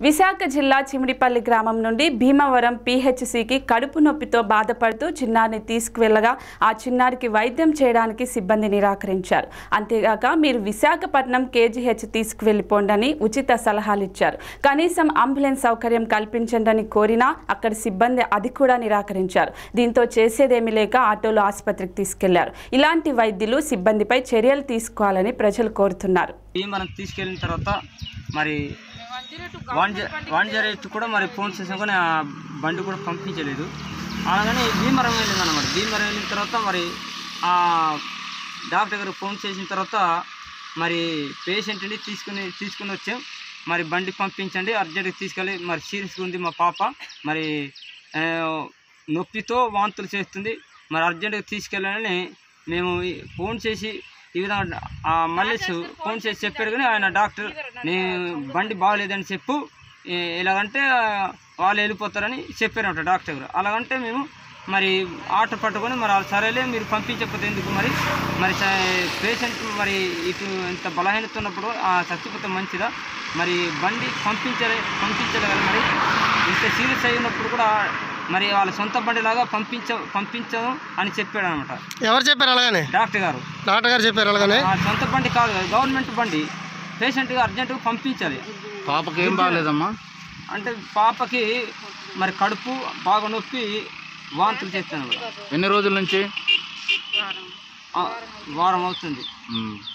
విశాఖ జిల్లా చిమిడిపల్లి గ్రామం నుండి భీమవరం పీహెచ్సికి కడుపు నొప్పితో బాధపడుతూ చిన్నారిని తీసుకువెళ్లగా ఆ చిన్నారికి వైద్యం చేయడానికి సిబ్బంది నిరాకరించారు అంతేగాక మీరు విశాఖపట్నం కేజీహెచ్ తీసుకువెళ్లిపోండని ఉచిత సలహాలు ఇచ్చారు కనీసం అంబులెన్స్ సౌకర్యం కల్పించండి కోరినా అక్కడ సిబ్బంది అది కూడా నిరాకరించారు దీంతో చేసేదేమీ లేక ఆటోలో ఆసుపత్రికి తీసుకెళ్లారు ఇలాంటి వైద్యులు సిబ్బందిపై చర్యలు తీసుకోవాలని ప్రజలు కోరుతున్నారు ఈ మనం తీసుకెళ్ళిన తర్వాత మరి వన్ జ వన్ జీరో ఎయిట్ కూడా మరి ఫోన్ చేసాం కానీ ఆ బండి కూడా పంపించలేదు అలాగని భీమవరం వెళ్ళింది అనమాట భీమవరం వెళ్ళిన తర్వాత మరి ఆ డాక్టర్ గారు ఫోన్ చేసిన తర్వాత మరి పేషెంట్ని తీసుకుని తీసుకుని వచ్చాం మరి బండి పంపించండి అర్జెంట్గా తీసుకెళ్ళి మరి సీరియస్గా ఉంది మా పాప మరి ఆ, నొప్పితో వాంతులు చేస్తుంది మరి అర్జెంటుగా తీసుకెళ్ళాలని మేము ఈ ఫోన్ చేసి ఈ విధంగా ఆ మల్లేష్ ఫోన్ చేసి చెప్పాడు కానీ ఆయన డాక్టర్ నేను బండి బాగలేదని చెప్పు ఏ- ఎలాగంటే ఆ, వాళ్ళు వెళ్ళిపోతారని చెప్పారన్నమాట డాక్టర్ గారు అలాగంటే మేము మరి ఆటో పట్టుకొని మరి వాళ్ళు సరేలే మీరు పంపించకపోతే ఎందుకు మరి మరి పేషెంట్ మరి ఇటు ఇంత బలహీనత ఉన్నప్పుడు ఆ చచ్చిపోతే మంచిదా మరి బండి పంపించలే పంపించలే కదా మరి ఇంత సీరియస్ అయినప్పుడు కూడా మరి వాళ్ళ సొంత బండిలాగా పంపించ పంపించను అని చెప్పాడు అనమాట ఎవరు చెప్పారు అలాగనే డాక్టర్ గారు డాక్టర్ గారు చెప్పారు అలాగనే ఆ సొంత బండి కాదు కదా, గవర్నమెంట్ బండి పేషెంట్గా అర్జెంటుగా పంపించాలి పాపకి ఏం బాగలేదమ్మా అంటే పాపకి మరి కడుపు బాగా నొప్పి వాంతులు చేస్తాను ఎన్ని రోజుల నుంచి వారం అవుతుంది ఉమ్.